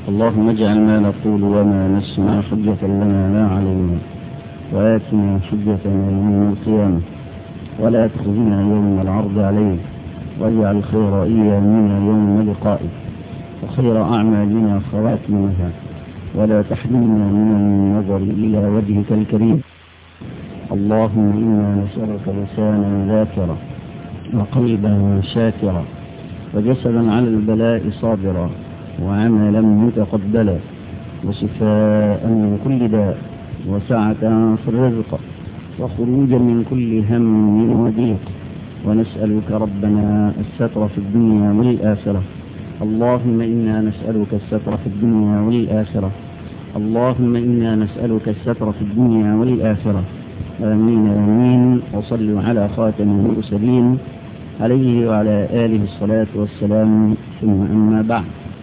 اللهم اجعل ما نقول وما نسمع حجة لنا لا علينا وآتنا حجتنا يوم القيامة ولا تخزنا يوم العرض عليك واجعل خير أيامنا يوم لقائك وخير أعمالنا خواتمها ولا تحرمنا من النظر إلى وجهك الكريم اللهم إنا نسألك لسانا ذاكرا وقلبا شاكرا وجسدا على البلاء صابرا وعملا متقبلا وشفاء من كل داء وسعة في الرزق وخروجا من كل هم وضيق ونسألك ربنا الستر في الدنيا والآخرة اللهم إنا نسألك الستر في الدنيا والآخرة اللهم إنا نسألك الستر في الدنيا والآخرة آمين آمين وصلوا على خاتم المرسلين عليه وعلى آله الصلاة والسلام ثم أما بعد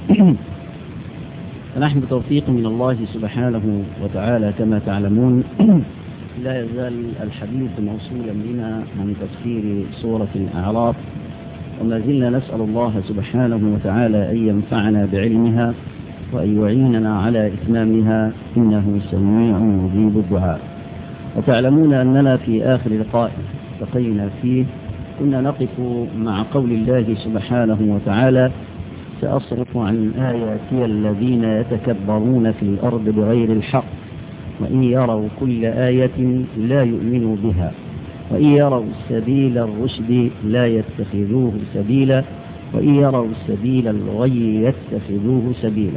فنحن بتوفيق من الله سبحانه وتعالى كما تعلمون لا يزال الحديث موصولا بنا عن تفسير سورة الأعراف وما زلنا نسأل الله سبحانه وتعالى أن ينفعنا بعلمها وأن يعيننا على إتمامها إنه سميع مجيب الدعاء وتعلمون أننا في آخر لقاء التقينا فيه كنا نقف مع قول الله سبحانه وتعالى سأصرف عن آياتي الذين يتكبرون في الأرض بغير الحق وإن يروا كل آية لا يؤمنوا بها وإن يروا سبيل الرشد لا يتخذوه سبيلا وإن يروا سبيل الغي يتخذوه سبيلا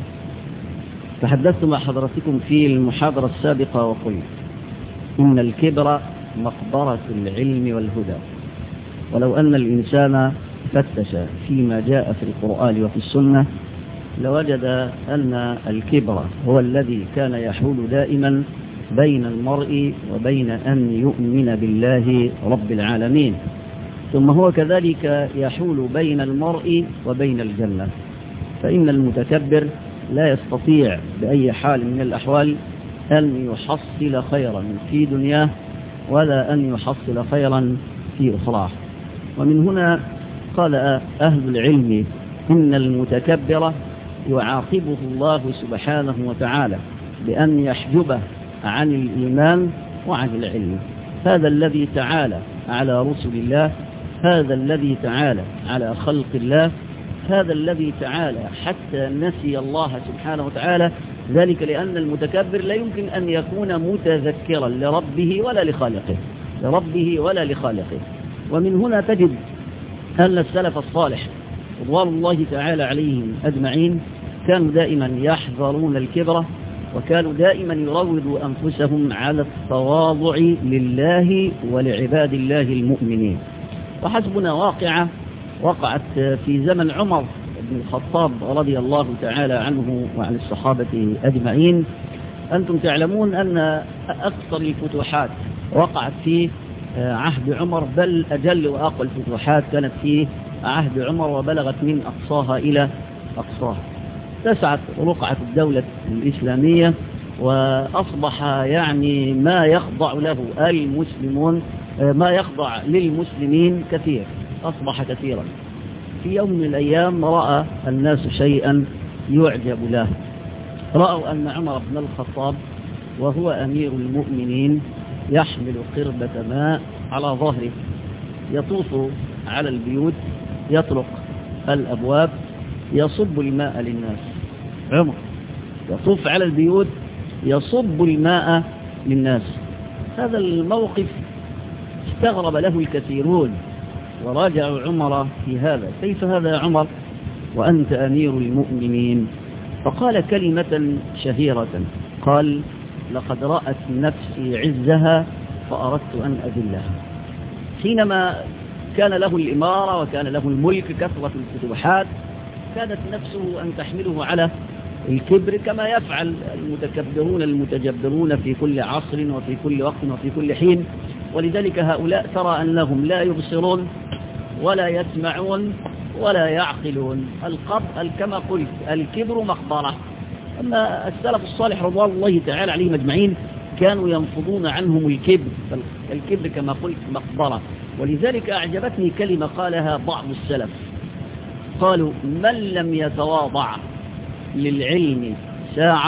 تحدثت مع حضرتكم في المحاضرة السابقة وقلت إن الكبر مقبرة العلم والهدى ولو أن الإنسان فتش فيما جاء في القرآن وفي السنة لوجد أن الكبر هو الذي كان يحول دائما بين المرء وبين أن يؤمن بالله رب العالمين ثم هو كذلك يحول بين المرء وبين الجنة فإن المتكبر لا يستطيع بأي حال من الأحوال أن يحصل خيرا في دنياه ولا أن يحصل خيرا في أخراه ومن هنا قال أهل العلم إن المتكبر يعاقبه الله سبحانه وتعالى بأن يحجبه عن الإيمان وعن العلم هذا الذي تعالى على رسل الله هذا الذي تعالى على خلق الله هذا الذي تعالى حتى نسي الله سبحانه وتعالى ذلك لأن المتكبر لا يمكن أن يكون متذكرا لربه ولا لخالقه لربه ولا لخالقه ومن هنا تجد أن السلف الصالح رضوان الله تعالى عليهم أجمعين كانوا دائما يحذرون الكبرة وكانوا دائما يروضوا أنفسهم على التواضع لله ولعباد الله المؤمنين وحسبنا واقعة وقعت في زمن عمر بن الخطاب رضي الله تعالى عنه وعن الصحابة أجمعين أنتم تعلمون أن أكثر الفتوحات وقعت في عهد عمر بل أجل وأقوى الفتوحات كانت في عهد عمر وبلغت من أقصاها إلى أقصاها تسعت رقعة الدولة الإسلامية وأصبح يعني ما يخضع له المسلمون ما يخضع للمسلمين كثير أصبح كثيرا في يوم من الأيام رأى الناس شيئا يعجب له رأوا أن عمر بن الخطاب وهو أمير المؤمنين يحمل قربة ماء على ظهره يطوف على البيوت يطرق الأبواب يصب الماء للناس عمر يطوف على البيوت يصب الماء للناس هذا الموقف استغرب له الكثيرون وراجعوا عمر في هذا كيف هذا يا عمر وأنت أمير المؤمنين فقال كلمة شهيرة قال لقد رأت نفسي عزها فأردت أن أذلها حينما كان له الإمارة وكان له الملك كثرة الفتوحات كانت نفسه أن تحمله على الكبر كما يفعل المتكبرون المتجبرون في كل عصر وفي كل وقت وفي كل حين ولذلك هؤلاء ترى أنهم لا يبصرون ولا يسمعون ولا يعقلون القبر كما قلت الكبر مقبرة أما السلف الصالح رضوان الله تعالى عليهم أجمعين كانوا ينفضون عنهم الكبر الكبر كما قلت مقبرة ولذلك أعجبتني كلمة قالها بعض السلف قالوا من لم يتواضع للعلم ساعة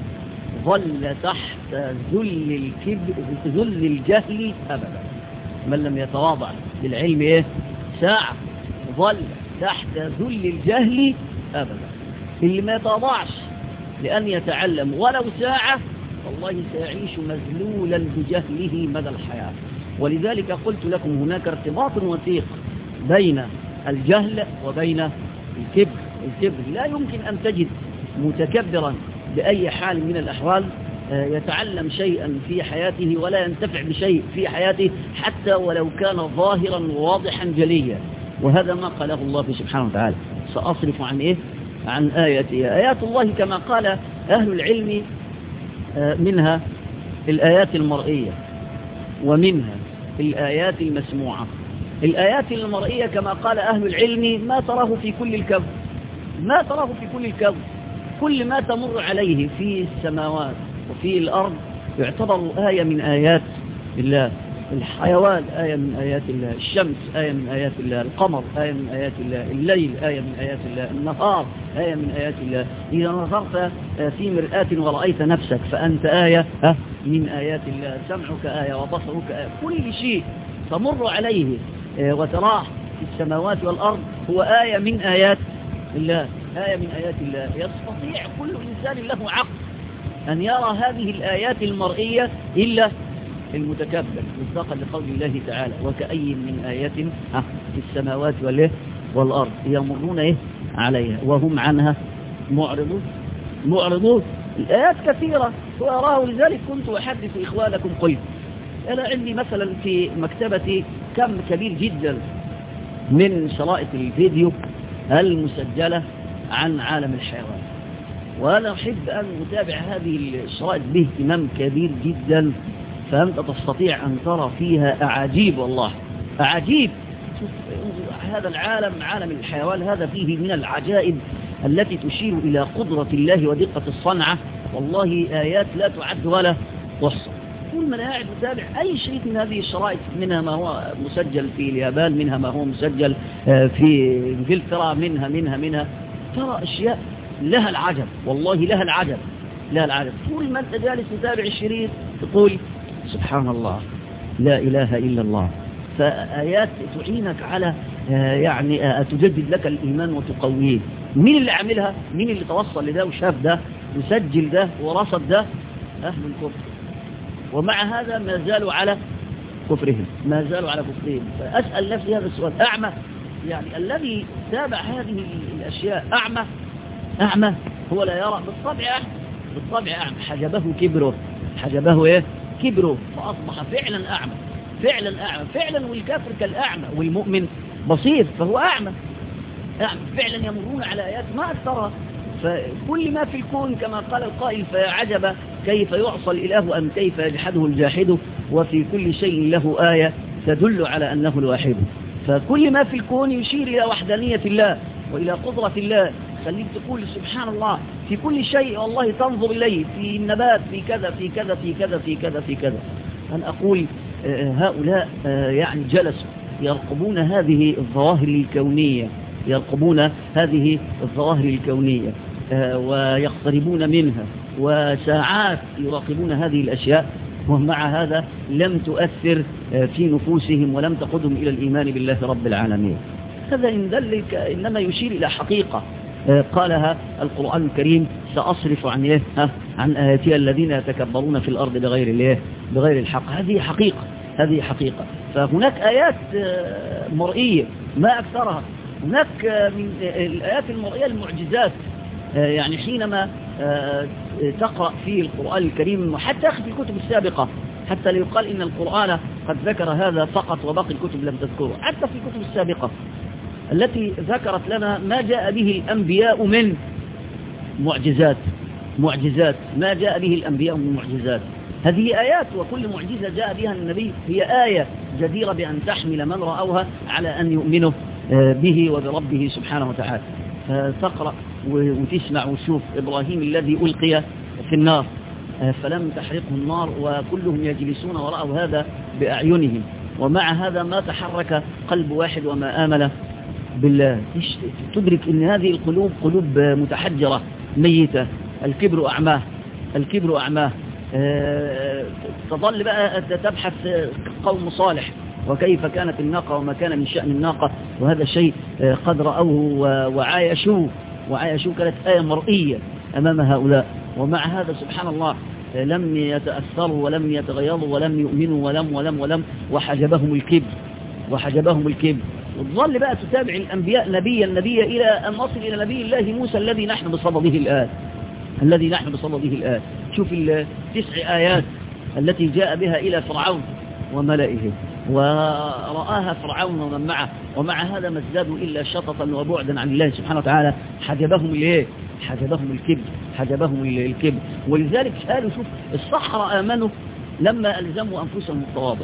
ظل تحت ذل الكبر ذل الجهل أبدا من لم يتواضع للعلم إيه ساعة ظل تحت ذل الجهل أبدا اللي ما يتواضعش لأن يتعلم ولو ساعة والله سيعيش مذلولا بجهله مدى الحياة ولذلك قلت لكم هناك ارتباط وثيق بين الجهل وبين الكبر الكبر لا يمكن أن تجد متكبرا بأي حال من الأحوال يتعلم شيئا في حياته ولا ينتفع بشيء في حياته حتى ولو كان ظاهرا واضحا جليا وهذا ما قاله الله سبحانه وتعالى سأصرف عن إيه؟ عن آياتي آيات الله كما قال أهل العلم منها الآيات المرئية ومنها الآيات المسموعة الآيات المرئية كما قال أهل العلم ما تراه في كل الكون ما تراه في كل الكون كل ما تمر عليه في السماوات وفي الأرض يعتبر آية من آيات الله الحيوان آية من آيات الله الشمس آية من آيات الله القمر آية من آيات الله الليل آية من آيات الله النهار آية من آيات الله إذا نظرت في مرآة ورأيت نفسك فأنت آية من آيات الله سمعك آية وبصرك آية كل شيء تمر عليه وتراه في السماوات والأرض هو آية من آيات الله آية من آيات الله يستطيع كل إنسان له عقل أن يرى هذه الآيات المرئية إلا المتكبر مصداقا لقول الله تعالى وكأي من آيات في السماوات والأرض يمرون إيه عليها وهم عنها معرضون معرضون الآيات كثيرة وأراه لذلك كنت أحدث إخوانكم قلت أنا عندي مثلا في مكتبتي كم كبير جدا من شرائط الفيديو المسجلة عن عالم الحيوان وأنا أحب أن أتابع هذه الشرائط باهتمام كبير جدا فأنت تستطيع أن ترى فيها أعاجيب والله أعاجيب هذا العالم عالم الحيوان هذا فيه من العجائب التي تشير إلى قدرة الله ودقة الصنعة والله آيات لا تعد ولا تحصى كل من قاعد متابع أي شيء من هذه الشرائط منها ما هو مسجل في اليابان منها ما هو مسجل في انجلترا منها منها منها ترى أشياء لها العجب والله لها العجب لها العجب طول ما أنت جالس تتابع الشريط تقول سبحان الله لا إله إلا الله فآيات تعينك على يعني تجدد لك الإيمان وتقويه مين اللي عملها مين اللي توصل لده وشاف ده وسجل ده ورصد ده أهل الكفر ومع هذا ما زالوا على كفرهم ما زالوا على كفرهم فأسأل نفسي هذا السؤال أعمى يعني الذي تابع هذه الأشياء أعمى أعمى هو لا يرى بالطبع أعمى بالطبع أعمى حجبه كبره حجبه إيه كبره فأصبح فعلا أعمى فعلا أعمى فعلا والكافر كالأعمى والمؤمن بصير فهو أعمى أعمى فعلا يمرون على آيات ما أكثرها فكل ما في الكون كما قال القائل فيا عجب كيف يعصى الإله أم كيف يجحده الجاحد وفي كل شيء له آية تدل على أنه الواحد فكل ما في الكون يشير إلى وحدانية الله وإلى قدرة الله خليك تقول سبحان الله في كل شيء والله تنظر إليه في النبات في كذا في كذا في كذا في كذا في كذا أن أقول هؤلاء يعني جلسوا يرقبون هذه الظواهر الكونية يرقبون هذه الظواهر الكونية ويقتربون منها وساعات يراقبون هذه الأشياء ومع هذا لم تؤثر في نفوسهم ولم تقودهم إلى الإيمان بالله رب العالمين هذا إن ذلك إنما يشير إلى حقيقة قالها القرآن الكريم سأصرف عن إيه عن آياتي الذين يتكبرون في الأرض بغير الإيه بغير الحق هذه حقيقة هذه حقيقة فهناك آيات مرئية ما أكثرها هناك من الآيات المرئية المعجزات يعني حينما تقرأ في القرآن الكريم وحتى في الكتب السابقة حتى ليقال إن القرآن قد ذكر هذا فقط وباقي الكتب لم تذكره حتى في الكتب السابقة التي ذكرت لنا ما جاء به الأنبياء من معجزات معجزات ما جاء به الأنبياء من معجزات هذه آيات وكل معجزة جاء بها النبي هي آية جديرة بأن تحمل من رأوها على أن يؤمنوا به وبربه سبحانه وتعالى فتقرأ وتسمع وتشوف إبراهيم الذي ألقي في النار فلم تحرقه النار وكلهم يجلسون ورأوا هذا بأعينهم ومع هذا ما تحرك قلب واحد وما آمل بالله تدرك ان هذه القلوب قلوب متحجرة ميتة الكبر أعماه الكبر أعماه آه، تظل بقى تبحث قوم صالح وكيف كانت الناقة وما كان من شأن الناقة وهذا الشيء آه، قد رأوه وعايشوه وعايشوه كانت آية مرئية أمام هؤلاء ومع هذا سبحان الله آه، لم يتأثروا ولم يتغيروا ولم يؤمنوا ولم ولم ولم وحجبهم الكبر وحجبهم الكبر وتظل بقى تتابع الأنبياء نبيا نبيا إلى أن نصل إلى نبي الله موسى الذي نحن بصدده الآن الذي نحن بصدده الآن شوف التسع آيات التي جاء بها إلى فرعون وملئه ورآها فرعون ومن معه ومع هذا ما ازدادوا إلا شططا وبعدا عن الله سبحانه وتعالى حجبهم الايه حجبهم الكبر حجبهم الكبر ولذلك قالوا شوف الصحراء آمنوا لما ألزموا أنفسهم التواضع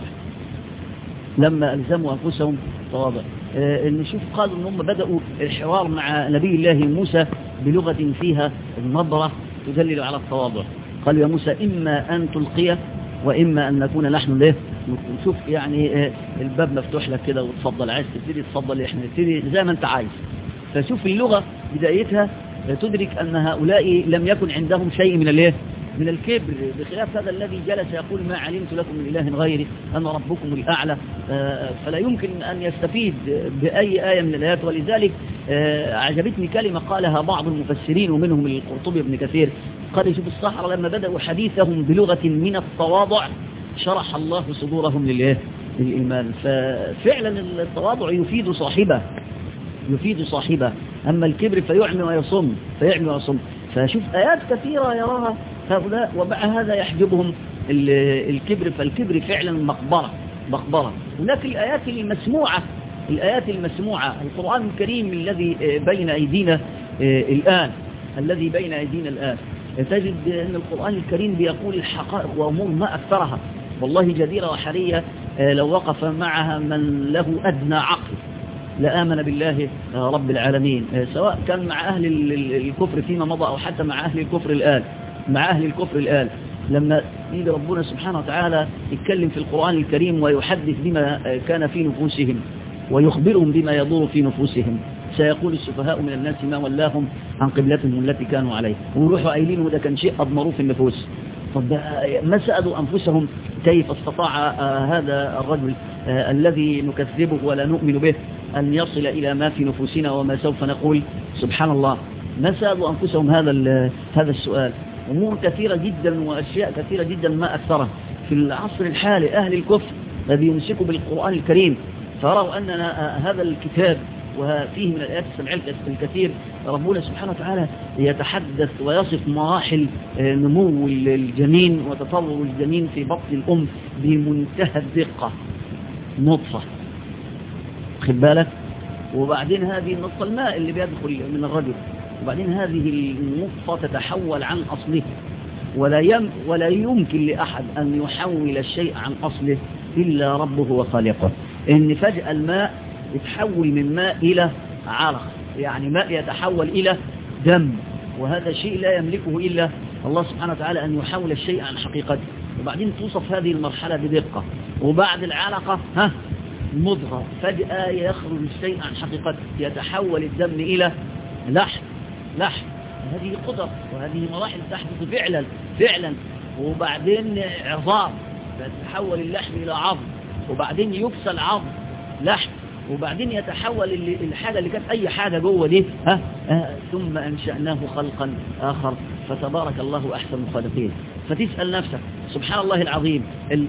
لما ألزموا أنفسهم التواضع آه نشوف قالوا ان هم بدأوا الحوار مع نبي الله موسى بلغة فيها النظرة تدلل على التواضع قالوا يا موسى إما أن تلقي وإما أن نكون نحن له نشوف يعني الباب مفتوح لك كده وتفضل عايز تبتدي تفضل احنا نبتدي زي ما انت عايز فشوف اللغة بدايتها تدرك أن هؤلاء لم يكن عندهم شيء من الايه من الكبر بخلاف هذا الذي جلس يقول ما علمت لكم من إله غيري أنا ربكم الأعلى فلا يمكن أن يستفيد بأي آية من الآيات ولذلك أعجبتني كلمة قالها بعض المفسرين ومنهم القرطبي بن كثير قال شوف الصحراء لما بدأوا حديثهم بلغة من التواضع شرح الله صدورهم للإيه للإيمان ففعلا التواضع يفيد صاحبه يفيد صاحبه أما الكبر فيعمي ويصم فيعمي ويصم فشوف آيات كثيرة يراها هؤلاء ومع هذا يحجبهم الكبر فالكبر فعلا مقبرة مقبرة هناك الآيات المسموعة الآيات المسموعة القرآن الكريم الذي بين أيدينا الآن الذي بين أيدينا الآن تجد أن القرآن الكريم بيقول الحقائق وأمور ما أكثرها والله جديرة وحرية لو وقف معها من له أدنى عقل لآمن بالله رب العالمين سواء كان مع أهل الكفر فيما مضى أو حتى مع أهل الكفر الآن مع أهل الكفر الآن لما يجي ربنا سبحانه وتعالى يتكلم في القرآن الكريم ويحدث بما كان في نفوسهم ويخبرهم بما يدور في نفوسهم سيقول السفهاء من الناس ما ولاهم عن قبلتهم التي كانوا عليه ويروحوا قايلين وده كان شيء أضمروه في النفوس طب ما سألوا أنفسهم كيف استطاع هذا الرجل الذي نكذبه ولا نؤمن به أن يصل إلى ما في نفوسنا وما سوف نقول سبحان الله ما سألوا أنفسهم هذا هذا السؤال أمور كثيرة جدا وأشياء كثيرة جدا ما أكثرها في العصر الحالي أهل الكفر الذي يمسكوا بالقرآن الكريم فرأوا أننا هذا الكتاب وفيه من الآيات السبعية الكثير ربنا سبحانه وتعالى يتحدث ويصف مراحل نمو الجنين وتطور الجنين في بطن الأم بمنتهى الدقة نطفة خد بالك وبعدين هذه النطفة الماء اللي بيدخل من الرجل وبعدين هذه النطفة تتحول عن أصله ولا, يم ولا يمكن لأحد أن يحول الشيء عن أصله إلا ربه وخالقه إن فجأة الماء يتحول من ماء إلى عرق يعني ماء يتحول إلى دم وهذا شيء لا يملكه إلا الله سبحانه وتعالى أن يحول الشيء عن حقيقته وبعدين توصف هذه المرحلة بدقة وبعد العلقة ها مضغة فجأة يخرج الشيء عن حقيقته يتحول الدم إلى لحم لحم هذه قدر وهذه مراحل تحدث فعلا فعلا وبعدين عظام تتحول اللحم إلى عظم وبعدين يفصل عظم لحم وبعدين يتحول الحاجة اللي كانت أي حاجة جوه دي ها آه ثم أنشأناه خلقا آخر فتبارك الله أحسن الخالقين فتسأل نفسك سبحان الله العظيم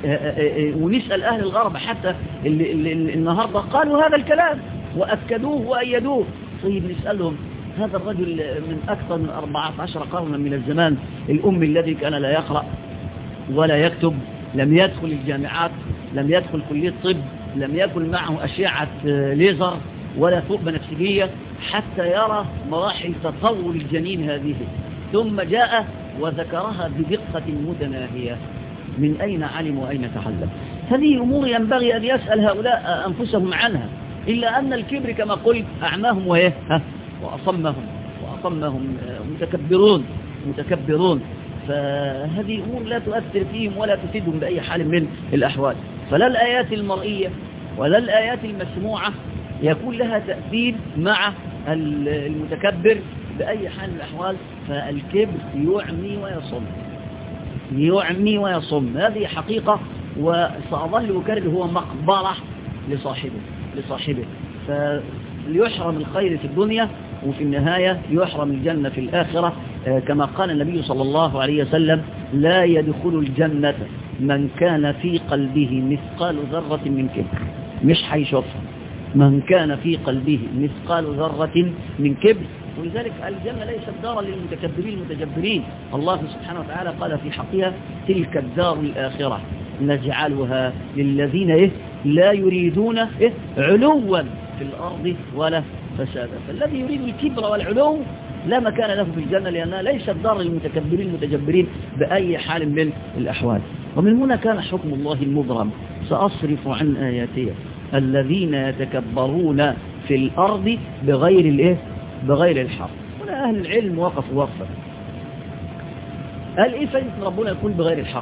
ونسأل أهل الغرب حتى اللي اللي النهاردة قالوا هذا الكلام وأكدوه وأيدوه طيب نسألهم هذا الرجل من أكثر من 14 قرنا من الزمان الأم الذي كان لا يقرأ ولا يكتب لم يدخل الجامعات لم يدخل كلية طب لم يكن معه أشعة ليزر ولا ثوب بنفسجية حتى يرى مراحل تطور الجنين هذه ثم جاء وذكرها بدقة متناهية من أين علم وأين تعلم هذه أمور ينبغي أن يسأل هؤلاء أنفسهم عنها إلا أن الكبر كما قلت أعماهم وإيه وأصمهم وأصمهم متكبرون متكبرون فهذه أمور لا تؤثر فيهم ولا تفيدهم بأي حال من الأحوال فلا الآيات المرئية ولا الآيات المسموعة يكون لها تأثير مع المتكبر بأي حال من الأحوال فالكبر يعمي ويصم يعمي ويصم هذه حقيقة وسأظل أكرر هو مقبرة لصاحبه لصاحبه فليحرم الخير في الدنيا وفي النهاية يحرم الجنة في الآخرة كما قال النبي صلى الله عليه وسلم لا يدخل الجنة من كان في قلبه مثقال ذرة من كبر مش هيشوفها من كان في قلبه مثقال ذرة من كبر ولذلك الجنة ليست دارا للمتكبرين المتجبرين الله سبحانه وتعالى قال في حقها تلك الدار الآخرة نجعلها للذين إيه لا يريدون إيه علوا في الأرض ولا فسادا فالذي يريد الكبر والعلو لا مكان له في الجنة لأنها ليست دار للمتكبرين المتجبرين بأي حال من الأحوال ومن هنا كان حكم الله المبرم سأصرف عن آياتي الذين يتكبرون في الأرض بغير الإيه بغير الحق هنا أهل العلم وقفوا وقفا قال إيه فايدة ربنا يكون بغير الحق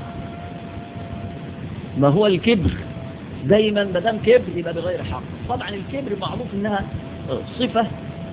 ما هو الكبر دايما ما دام كبر يبقى بغير حق طبعا الكبر معروف انها صفة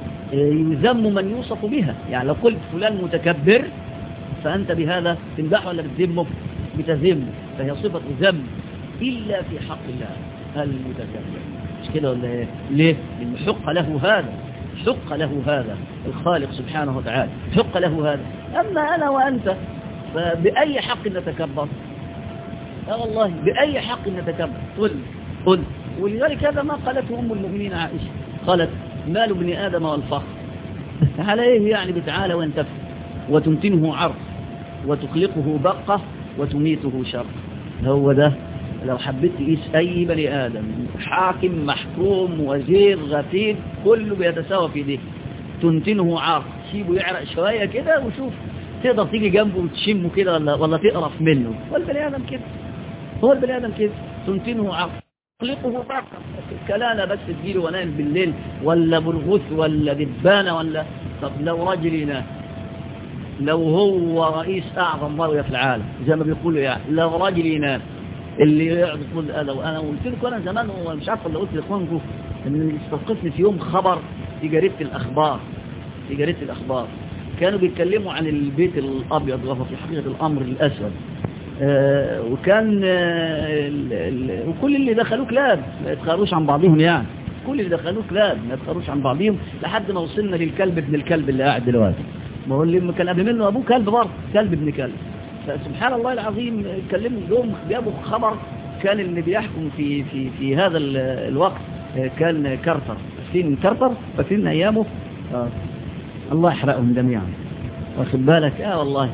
يذم من يوصف بها يعني لو قلت فلان متكبر فأنت بهذا تمدحه ولا بتذمه بتذمه فهي صفة ذم إلا في حق الله المتكبر مش كده ولا ايه ليه لأن حق له هذا حق له هذا الخالق سبحانه وتعالى حق له هذا أما أنا وأنت فبأي حق نتكبر لا والله بأي حق نتكبر قل قل ولذلك هذا ما قالته أم المؤمنين عائشة قالت مال ابن آدم والفخر على إيه يعني بتعالى وانتفع وتمتنه عرض وتخلقه بقة وتميته شر هو ده لو حبيت تقيس أي بني آدم حاكم محكوم وزير غفير كله بيتساوى في دي تنتنه عرض سيبه يعرق شوية كده وشوف تقدر تيجي جنبه وتشمه كده ولا, ولا تقرف منه هو البني آدم كده هو البني آدم كده تنتنه عرض تخلقه بقى كلانة بس تجيله ونام بالليل ولا برغوث ولا دبانة ولا طب لو رجلنا لو هو رئيس أعظم ضوية في العالم زي ما بيقولوا يعني لو رجلنا اللي يقعد يقول أنا وأنا قلت لكم أنا زمان ومش عارف اللي قلت لإخوانكم إن استوقفني في يوم خبر في جريدة الأخبار في جريدة الأخبار كانوا بيتكلموا عن البيت الأبيض وهو في حقيقة الأمر الأسود آه وكان آه ال ال وكل اللي دخلوه كلاب ما يتخاروش عن بعضهم يعني كل اللي دخلوه كلاب ما يتخاروش عن بعضهم لحد ما وصلنا للكلب ابن الكلب اللي قاعد دلوقتي ما هو اللي كان قبل منه أبوه كلب برضه كلب ابن كلب فسبحان الله العظيم اتكلموا يوم جابوا خبر كان اللي بيحكم في في في هذا الوقت كان كارتر فاكرين كارتر فاكرين ايامه آه. الله يحرقهم جميعا واخد بالك اه والله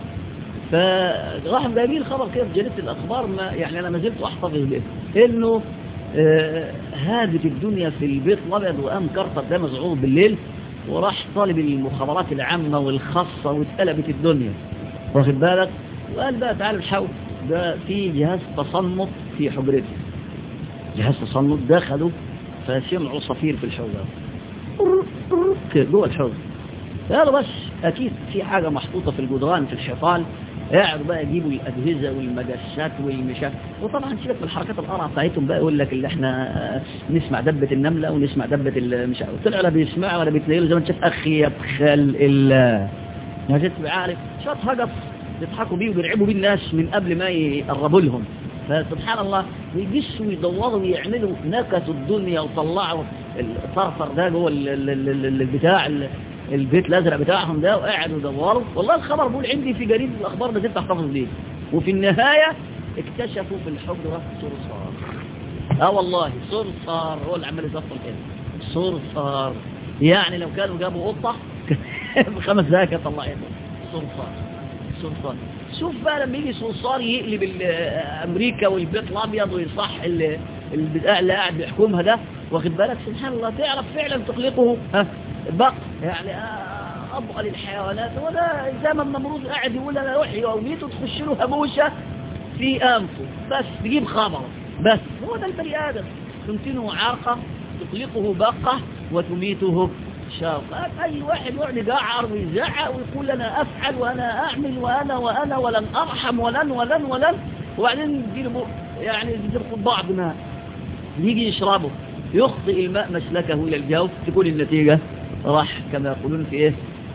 فراحوا جايبين خبر كده في جريده الاخبار ما يعني انا ما زلت احتفظ به انه آه هادت الدنيا في البيت الابيض وقام كارتر ده مزعوم بالليل وراح طالب المخابرات العامه والخاصه واتقلبت الدنيا واخد بالك وقال بقى تعالوا نحاول ده في جهاز تصنت في حجرته جهاز تصنت دخلوا فسمعوا صفير في الحجرة جوه الحجرة قالوا بس أكيد في حاجة محطوطة في الجدران في الحيطان قاعدوا بقى يجيبوا الأجهزة والمجسات والمشاة وطبعا سيبك من الحركات القرعة بتاعتهم بقى يقول لك اللي احنا نسمع دبة النملة ونسمع دبة المش طلع لا بيسمعوا ولا بيتنيلوا زي ما انت شايف أخي يبخل الله ما جيت عارف شوية هجس يضحكوا بيه ويرعبوا بيه الناس من قبل ما يقربوا لهم فسبحان الله ويجسوا ويدوروا ويعملوا نكسوا الدنيا وطلعوا الطرفر ده جوه البتاع البيت الازرق بتاعهم ده وقعدوا يدوروا والله الخبر بقول عندي في جريده الاخبار ده انت احتفظ بيه وفي النهايه اكتشفوا في الحجره صرصار اه والله صرصار هو اللي عمال يصفر كده صرصار يعني لو كانوا جابوا قطه بخمس دقايق يطلعوا صرصار صرصار شوف بقى لما يجي صرصار يقلب امريكا والبيت الابيض ويصح البتاع اللي قاعد بيحكمها ده واخد بالك سبحان الله تعرف فعلا تخلقه ها بق يعني ابغى للحيوانات وده زي ما النمروذ قاعد يقول انا روحي واميته تخش له هبوشه في انفه بس تجيب خبر بس هو ده البني ادم تمتنه عرقه تخلقه بقه وتميته شاف أي واحد يقعد يجعر ويزعق ويقول أنا أفعل وأنا أعمل وأنا وأنا ولن أرحم ولن ولن ولن وبعدين يجيله يعني يجيله بعض ماء يجي يشربه يخطئ الماء مسلكه إلى الجوف تكون النتيجة راح كما يقولون في إيه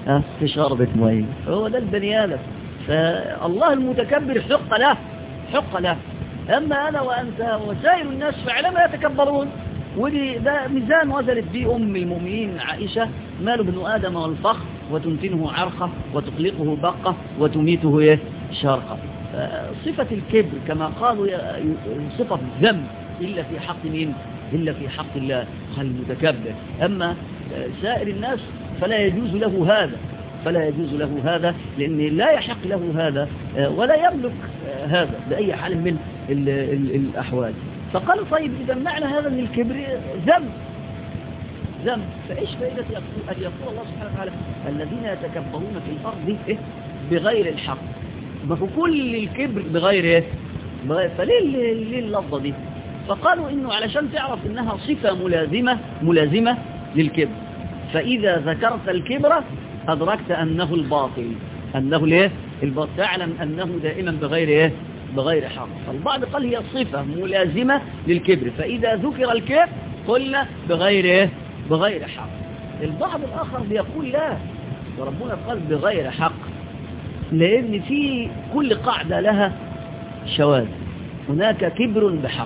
ها في شربة مية هو ده البني آدم فالله المتكبر حق له حق له أما أنا وأنت وسائر الناس فعلما يتكبرون ودي ده ميزان وزلت به أم المؤمنين عائشة مال ابن آدم والفخر وتنتنه عرقة وتقلقه بقة وتميته إيه شرقة صفة الكبر كما قالوا صفة الذنب إلا في حق مين إلا في حق الله المتكبر أما سائر الناس فلا يجوز له هذا فلا يجوز له هذا لأن لا يحق له هذا ولا يملك هذا بأي حال من ال ال الأحوال فقال طيب إذا معنى هذا من الكبر ذنب ذنب فإيش فائدة أن يقول الله سبحانه وتعالى الذين يتكبرون في الأرض إيه؟ بغير الحق ما هو كل الكبر بغير إيه؟ بغير فليه ليه اللفظة دي فقالوا إنه علشان تعرف إنها صفة ملازمة ملازمة للكبر فإذا ذكرت الكبر أدركت أنه الباطل أنه ليه الباطل تعلم أنه دائما بغير إيه بغير حق فالبعض قال هي صفة ملازمة للكبر فإذا ذكر الكبر قلنا بغير إيه بغير حق البعض الآخر بيقول لا وربنا قال بغير حق لأن في كل قاعدة لها شواذ هناك كبر بحق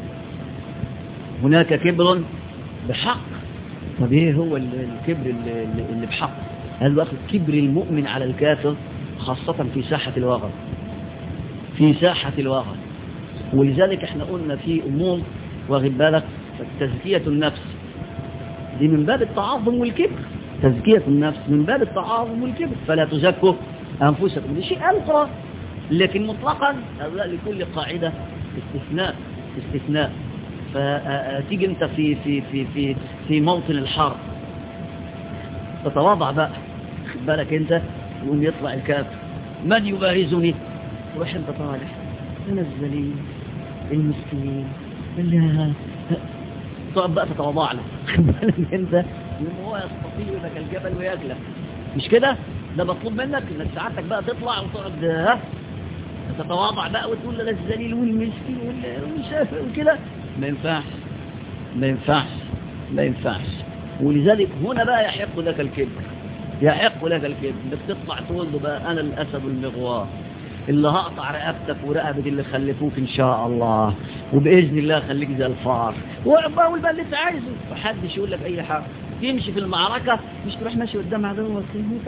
هناك كبر بحق طب ايه هو الكبر اللي, اللي بحق هل واخد كبر المؤمن على الكافر خاصة في ساحة الوغى في ساحة الوغى ولذلك احنا قلنا في امور واخد بالك تزكية النفس دي من باب التعاظم والكبر تزكية النفس من باب التعاظم والكبر فلا تزكوا أنفسكم دي شيء ألقى لكن مطلقا هذا لكل قاعدة استثناء استثناء فتيجي انت في في في في في موطن الحرب تتواضع بقى خد بالك انت يقوم يطلع الكافر من يبارزني روح انت طالع انا الذليل المسكين اللي تقعد بقى تتواضع له خد بالك انت هو يستطيع لك الجبل وياكله مش كده ده مطلوب منك انك ساعتك بقى تطلع وتقعد ها تتواضع بقى وتقول له الذليل والمسكين والشافع وكده ما ينفعش ما ينفعش ما ينفعش ولذلك هنا بقى يحق لك الكبر يحق لك الكبر انك تطلع تقول له بقى انا الاسد المغوار اللي هقطع رقبتك ورقبة اللي خلفوك ان شاء الله وباذن الله خليك زي الفار وقول بقى اللي انت عايزه محدش يقول لك اي حاجه تمشي في المعركة مش تروح ماشي قدام عدوك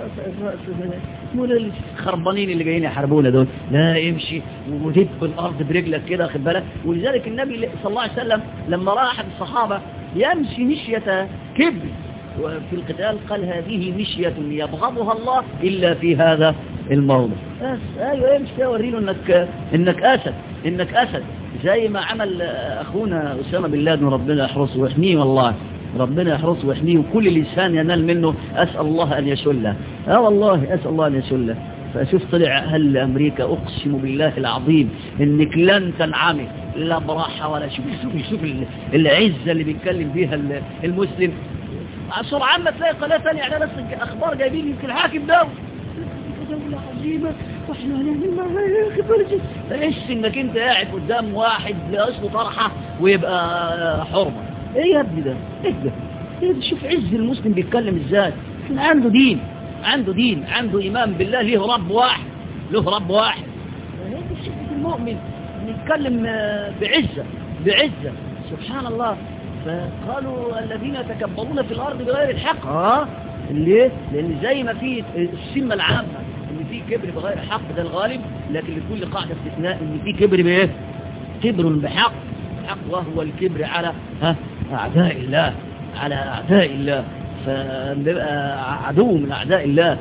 مول الخربانين اللي جايين يحاربونا دول لا امشي ودب الارض برجلك كده خد بالك ولذلك النبي صلى الله عليه وسلم لما راى احد الصحابه يمشي مشيه كبر وفي القتال قال هذه مشية يبغضها الله إلا في هذا الموضع بس ايوه امشي وريله انك انك اسد انك اسد زي ما عمل اخونا اسامه بن لادن ربنا يحرسه ويحميه والله ربنا يحرسه ويحميه وكل لسان ينال منه أسأل الله أن يشله اه والله أسأل الله أن يشله فأشوف طلع أهل أمريكا أقسم بالله العظيم إنك لن تنعمي لا براحة ولا شوف شوف شوف العزة اللي بيتكلم بيها المسلم سرعان ما تلاقي قناة ثانية على نفس أخبار جايبين يمكن الحاكم ده دولة عظيمة واحنا هنعمل معاها تحس انك انت قاعد قدام واحد لاصله طرحة ويبقى حرمة ايه يا ابني ده ايه ده ايه ده شوف عز المسلم بيتكلم ازاي احنا عنده دين عنده دين عنده ايمان بالله ليه رب واحد له رب واحد هي دي صفه المؤمن نتكلم بعزة بعزة سبحان الله فقالوا الذين يتكبرون في الارض بغير الحق اه ليه لان زي ما في السمه العامه ان في كبر بغير حق ده الغالب لكن لكل قاعده استثناء ان في كبر بايه كبر بحق حق وهو الكبر على ها أعداء الله على أعداء الله فنبقى عدو من أعداء الله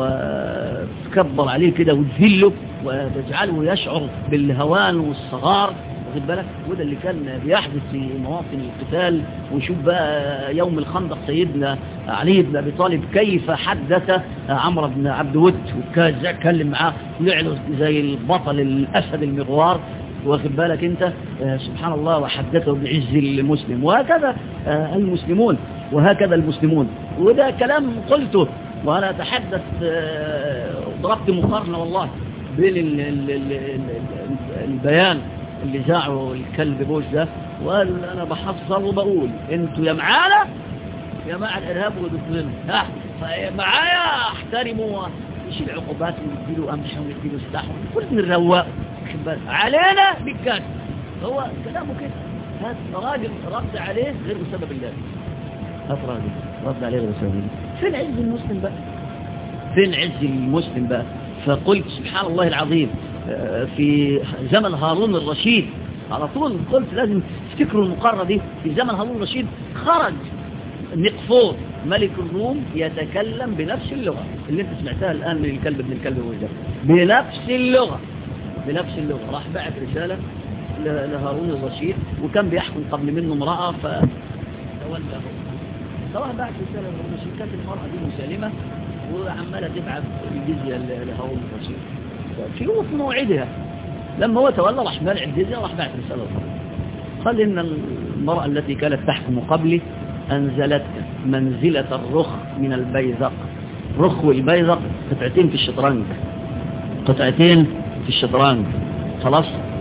وتكبر عليه كده وتذله وتجعله يشعر بالهوان والصغار واخد بالك وده اللي كان بيحدث في مواطن القتال وشوف بقى يوم الخندق سيدنا علي بن ابي طالب كيف حدث عمرو بن عبد ود وكان اتكلم معاه طلع له زي البطل الاسد المغوار واخد بالك انت آه سبحان الله وحدثه بعز المسلم وهكذا آه المسلمون وهكذا المسلمون وده كلام قلته وانا اتحدث آه ضربت مقارنه والله بين ال ال ال ال البيان اللي زعوا الكلب بوش ده وقال انا بحصل وبقول انتوا يا معانا يا مع الارهاب وضدنا ها معايا احترمه يشيل عقوبات ويديله قمح ويديله سلاح كل من الرواق علينا بالكاد هو كلامه كده هذا راجل رد عليه غير بسبب الله هات راجل رد عليه غير بسبب الله فين عز المسلم بقى فين عز المسلم بقى فقلت سبحان الله العظيم في زمن هارون الرشيد على طول قلت لازم تفتكروا المقارنة دي في زمن هارون الرشيد خرج نقفور ملك الروم يتكلم بنفس اللغة اللي انت سمعتها الآن من الكلب ابن الكلب وجه بنفس اللغة بنفس اللغة راح بعت رسالة لهارون الرشيد وكان بيحكم قبل منه امرأة فتولى فراح بعت رسالة لهارون الرشيد كانت المرأة دي مسالمة وعمالة تبعت الجزية لهارون الرشيد في يوم موعدها لما هو تولى راح مالع الجزية وراح بعت رسالة لهارون قال إن المرأة التي كانت تحكم قبلي أنزلت منزلة الرخ من البيزق رخ والبيزق قطعتين في الشطرنج قطعتين في الشطرنج خلاص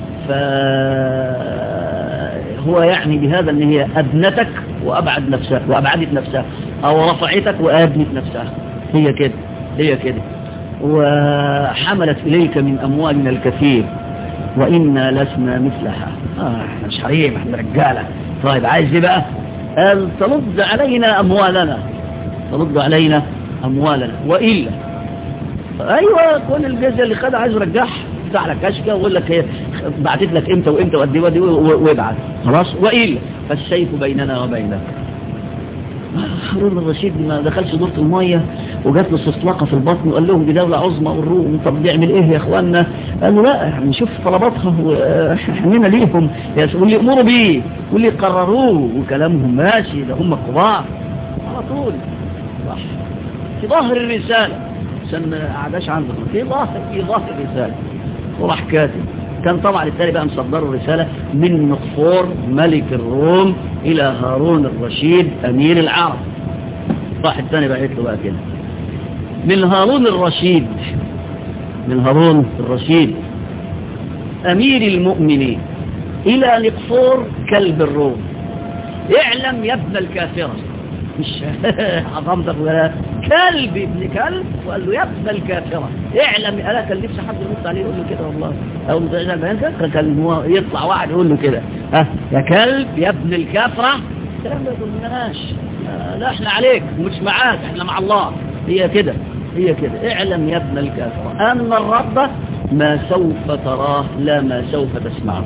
فهو يعني بهذا ان هي أدنتك وأبعد نفسها وأبعدت نفسها أو رفعتك وأدنت نفسها هي كده هي كده وحملت إليك من أموالنا الكثير وإنا لسنا مثلها آه احنا مش حريم احنا رجالة طيب عايز ايه بقى قال ترد علينا أموالنا ترد علينا أموالنا وإلا أيوة كل الجزية اللي خدها عايز يرجعها يفتح لك كشكة ويقول لك هي بعتت لك امتى وامتى وقد ايه وابعت خلاص وإلا فالسيف بيننا وبينك هارون الرشيد ما دخلش دورة المية وجات له استطلاقة في البطن وقال لهم دي دولة عظمى والروم طب نعمل ايه يا اخوانا قالوا لا نشوف طلباتها وحنينا ليهم واللي يأمروا بيه واللي يقرروه وكلامهم ماشي ده هم كبار على طول صح في ظاهر الرسالة عشان ما قعداش عندكم في ظاهر في ظاهر الرسالة وراح كاتب كان طبعا التالي بقى مصدره الرسالة من نقفور ملك الروم إلى هارون الرشيد أمير العرب راح الثاني بعت له بقى كده من هارون الرشيد من هارون الرشيد أمير المؤمنين إلى نقفور كلب الروم اعلم يا ابن الكافرة مش عظمتك ولا كلب ابن كلب وقال له يا ابن الكافرة اعلم انا كان نفسي حد يرد عليه يقول له كده والله او متعجل بيانك كان يطلع واحد يقول له كده ها يا كلب يا ابن الكافرة الكلام ده قلناش لا احنا عليك ومش معاك احنا مع الله هي كده هي كده اعلم يا ابن الكافرة ان الرب ما سوف تراه لا ما سوف تسمعه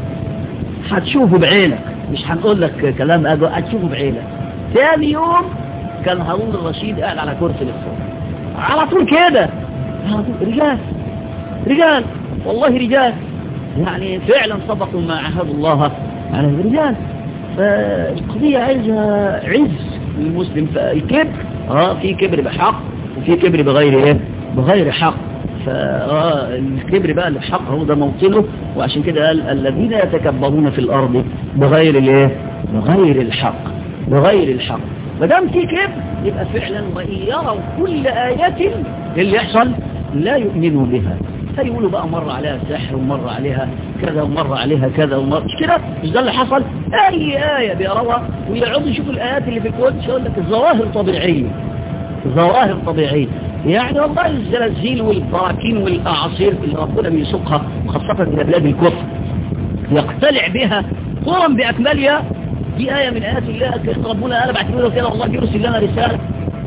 هتشوفه بعينك مش هنقول لك كلام اجو هتشوفه بعينك ثاني يوم كان هارون الرشيد قاعد على كرسي للصوت على طول كده رجال رجال والله رجال يعني فعلا صدقوا ما عهد الله على الرجال فالقضية عايزة عز للمسلم فالكبر اه في كبر بحق وفي كبر بغير ايه بغير حق فالكبر بقى اللي بحق هو ده موطنه وعشان كده قال الذين يتكبرون في الارض بغير الايه بغير الحق بغير الحق ما دام في كبر يبقى فعلا وإن يروا كل آية اللي يحصل لا يؤمنوا بها فيقولوا بقى مرة عليها سحر ومرة عليها كذا ومرة عليها كذا ومرة مش كده مش ده اللي حصل أي آية بيروها ويقعدوا يشوفوا الآيات اللي في الكون مش هقول لك الظواهر طبيعية ظواهر طبيعية يعني والله الزلازل والبراكين والأعاصير اللي ربنا بيسوقها خاصة إلى بلاد الكفر يقتلع بها قرى بأكملها دي آية من آيات الله كأن ربنا قال بعد كده كده الله يرسل لنا رسالة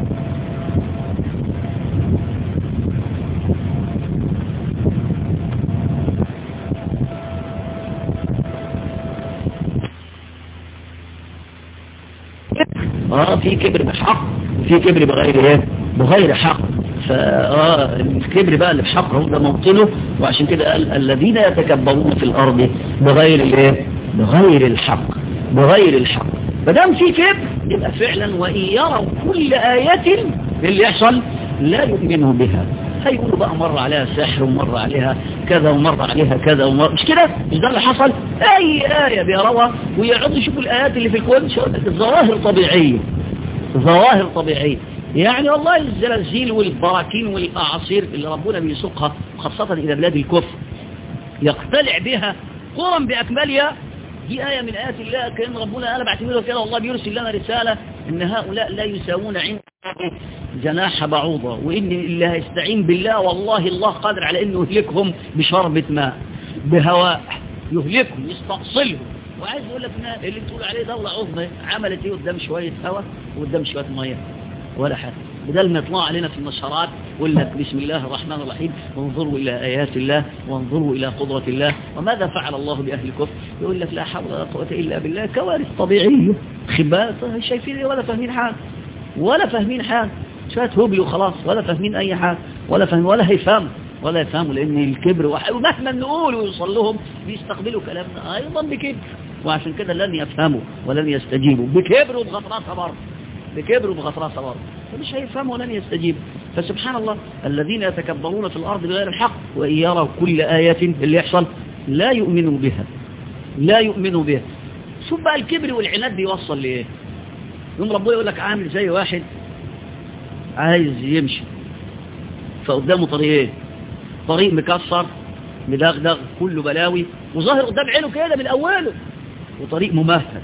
اه في كبر بحق وفي كبر بغير ايه بغير حق فاه الكبر بقى اللي بحق هو ده موطنه وعشان كده قال الذين يتكبرون في الارض بغير الايه بغير الحق بغير الحق فدام في كبر يبقى فعلا وإن يروا كل آية اللي يحصل لا يؤمنوا بها هيقولوا بقى مرة عليها سحر ومرة عليها كذا ومرة عليها كذا ومرة مش كده مش ده اللي حصل أي آية بيروها ويقعدوا يشوفوا الآيات اللي في الكون ظواهر طبيعية ظواهر طبيعية يعني والله الزلازل والبراكين والأعاصير اللي ربنا بيسوقها خاصة إلى بلاد الكفر يقتلع بها قرى بأكملها دي آية من آيات الله كأن ربنا قال بعتبره كده والله بيرسل لنا رسالة إن هؤلاء لا يساوون عند جناح بعوضة وإن اللي هيستعين بالله والله الله قادر على إنه يهلكهم بشربة ماء بهواء يهلكهم يستأصلهم وعايز يقول لك اللي بتقول عليه دولة عظمى عملت ايه قدام شوية هواء وقدام شوية مية ولا حاجة بدل ما يطلع علينا في النشرات يقول لك بسم الله الرحمن الرحيم وانظروا إلى آيات الله وانظروا إلى قدرة الله وماذا فعل الله بأهل الكفر يقول لك لا حول ولا قوة إلا بالله كوارث طبيعية خبات شايفين ولا فاهمين حاجة ولا فاهمين حاجة شوية هبل وخلاص ولا فاهمين أي حاجة ولا فاهمين ولا هيفهموا ولا يفهموا لأن الكبر ومهما نقول ويوصل لهم بيستقبلوا كلامنا أيضا بكبر وعشان كده لن يفهموا ولن يستجيبوا بكبر وبغطراتها برضه بكبر وبغطراتها برضه فمش هيفهموا ولن يستجيبوا فسبحان الله الذين يتكبرون في الأرض بغير الحق وإن يروا كل آية اللي يحصل لا يؤمنوا بها لا يؤمنوا بها شوف بقى الكبر والعناد بيوصل لإيه يوم ربنا يقول لك عامل زي واحد عايز يمشي فقدامه طريقين طريق مكسر مدغدغ كله بلاوي وظاهر قدام عينه كده من اوله وطريق ممهد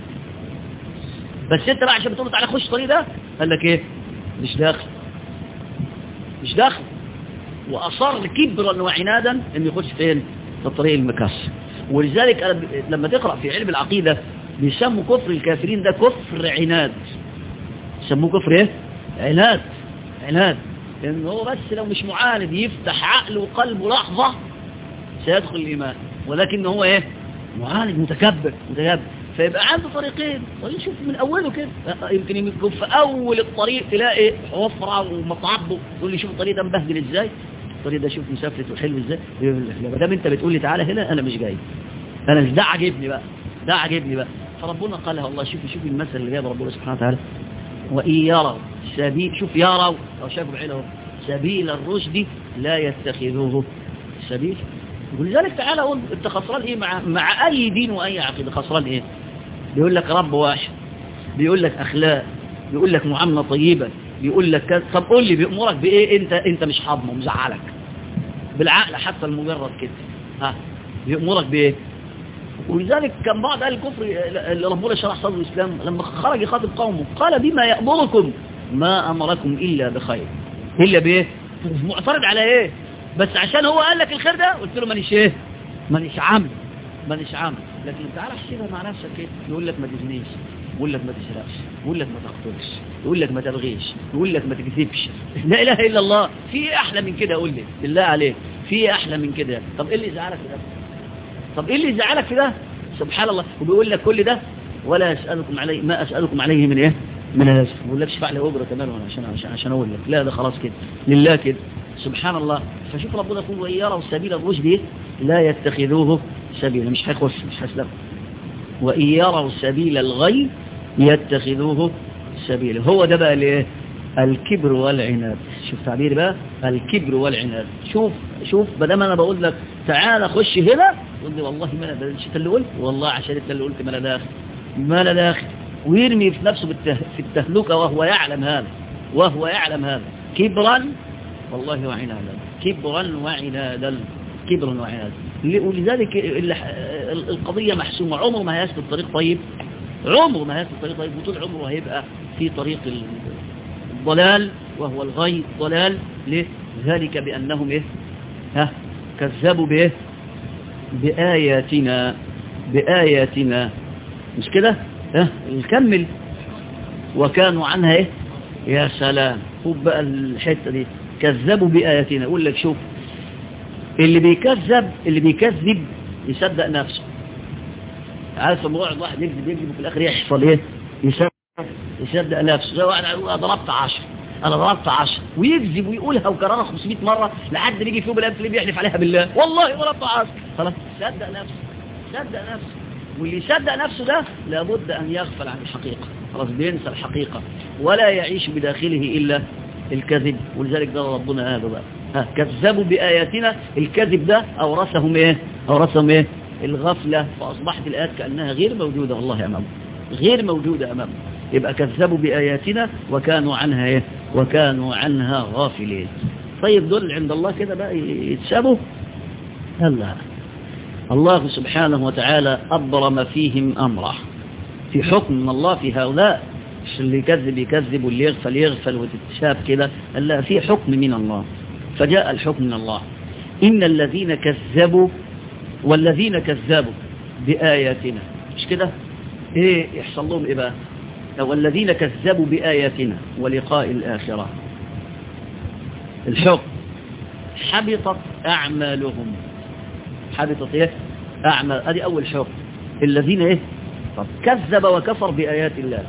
بس انت بقى عشان بتقول تعالى خش الطريق ده قال لك ايه مش داخل مش داخل واصر كبرا وعنادا انه يخش فين في الطريق المكسر ولذلك لما تقرا في علم العقيده بيسموا كفر الكافرين ده كفر عناد يسموه كفر ايه عناد عناد لأنه هو بس لو مش معاند يفتح عقله وقلبه لحظة سيدخل الإيمان ولكن هو إيه معاند متكبر متكبر فيبقى عنده طريقين طريق شوف من أوله كده يمكن يكون في أول الطريق تلاقي حفرة ومطعبه تقول لي شوف الطريق ده مبهدل إزاي الطريق ده شوف مسافلت وحلو إزاي ما دام أنت بتقول لي تعالى هنا أنا مش جاي أنا مش ده عاجبني بقى ده عاجبني بقى فربنا قالها والله شوفي شوفي المثل اللي جاب ربنا سبحانه وتعالى وإن يروا سبيل شوف يروا أو شافوا بعينهم سبيل الرشد لا يتخذوه سبيل ولذلك تعالى قول انت خسران ايه مع مع اي دين واي عقيده خسران ايه بيقول لك رب واحد بيقول لك اخلاق بيقول لك معامله طيبه بيقول لك كذا طب قول لي بيأمرك بايه انت انت مش حاضمه مزعلك بالعقل حتى المجرد كده ها بيأمرك بايه ولذلك كان بعض اهل الكفر اللي ربنا شرح صدر الاسلام لما خرج يخاطب قومه قال بما يأمركم ما امركم الا بخير الا بايه معترض على ايه بس عشان هو قال لك الخير ده قلت له مانيش ايه مانيش عامل مانيش عامل لكن تعالى احسبها مع نفسك كده يقول لك ما تزنيش يقول لك ما تسرقش يقول لك ما تقتلش يقول لك ما تبغيش يقول لك ما تكذبش لا اله الا الله في ايه احلى من كده قول لي بالله عليك في ايه احلى من كده طب ايه اللي يزعلك في ده طب ايه اللي يزعلك في ده سبحان الله وبيقول لك كل ده ولا اسالكم عليه ما اسالكم عليه من ايه من الناس ما بقولكش فعل اجره كمان عشان عشان عشان اقول لك لا ده خلاص كده لله كده سبحان الله فشوف ربنا يقول وان يروا سبيل الرشد لا يتخذوه سبيلا مش هيخش مش هيسلم وان يروا سبيل الغي يتخذوه سبيلا هو ده بقى الايه الكبر والعناد شوف تعبيري بقى الكبر والعناد شوف شوف بدل ما انا بقول لك تعال خش هنا تقول لي والله ما انا انت اللي قلت والله عشان انت اللي قلت ما انا داخل ما انا داخل ويرمي في نفسه في التهلكة وهو يعلم هذا وهو يعلم هذا كبرا والله وعنادا كبرا وعنادا كبرا وعنادا ولذلك القضية محسومة عمره ما هيسلك طريق طيب عمره ما هيسلك طريق طيب وطول عمره هيبقى في طريق الضلال وهو الغي ضلال ليه ذلك بأنهم إيه ها كذبوا بإيه بآياتنا بآياتنا مش كده ها نكمل وكانوا عنها ايه يا سلام خد بقى الحته دي كذبوا باياتنا يقول لك شوف اللي بيكذب اللي بيكذب يصدق نفسه عارف لما يقعد واحد يكذب يكذب وفي الاخر يحصل ايه يصدق يصدق نفسه زي واحد انا ضربت 10 انا ضربت 10 ويكذب ويقولها وكررها 500 مره لحد بيجي في يوم الايام تلاقيه بيحلف عليها بالله والله ضربت 10 خلاص صدق نفسه صدق نفسه واللي يصدق نفسه ده لابد أن يغفل عن الحقيقة خلاص بينسى الحقيقة ولا يعيش بداخله إلا الكذب ولذلك ده ربنا هذا بقى ها كذبوا بآياتنا الكذب ده أورثهم إيه أورثهم إيه الغفلة فأصبحت الآيات كأنها غير موجودة والله أمامه غير موجودة أمامه يبقى كذبوا بآياتنا وكانوا عنها إيه وكانوا عنها غافلين طيب دول عند الله كده بقى يتسابوا هلا الله سبحانه وتعالى أبرم فيهم أمره في حكم من الله في هؤلاء مش اللي يكذب يكذب واللي يغفل يغفل وتتشاب كده لا في حكم من الله فجاء الحكم من الله إن الذين كذبوا والذين كذبوا بآياتنا مش كده ايه يحصل لهم ايه بقى والذين كذبوا بآياتنا ولقاء الآخرة الحكم حبطت أعمالهم حبطت ايه أعمال ادي أول حكم الذين ايه طب كذب وكفر بآيات الله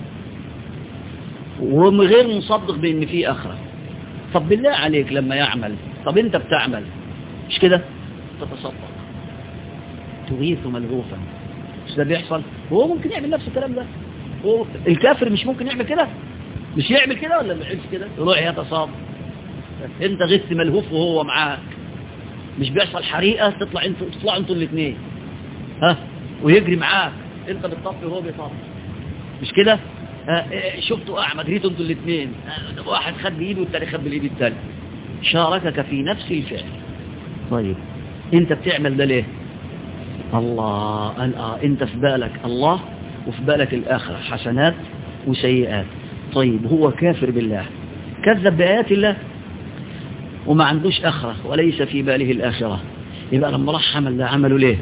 وغير مصدق بأن في آخرة طب بالله عليك لما يعمل طب انت بتعمل مش كده تتصدق تغيث ملهوفا مش ده بيحصل وهو ممكن يعمل نفس الكلام ده هو الكافر مش ممكن يعمل كده مش يعمل كده ولا ما يعملش كده يروح يتصاب انت غث ملهوف وهو معاك مش بيحصل حريقة تطلع انتوا تطلعوا انتوا الاثنين ها ويجري معاك انت بتطفي وهو بيطفي مش كده شفتوا اعمى جريتوا انتوا الاثنين واحد خد بايده والتاني خد بالايد الثاني شاركك في نفس الفعل طيب انت بتعمل ده ليه الله آه انت في بالك الله وفي بالك الآخرة حسنات وسيئات طيب هو كافر بالله كذب بآيات الله وما عندوش آخرة وليس في باله الآخرة يبقى لما راح عمل ده عمله ليه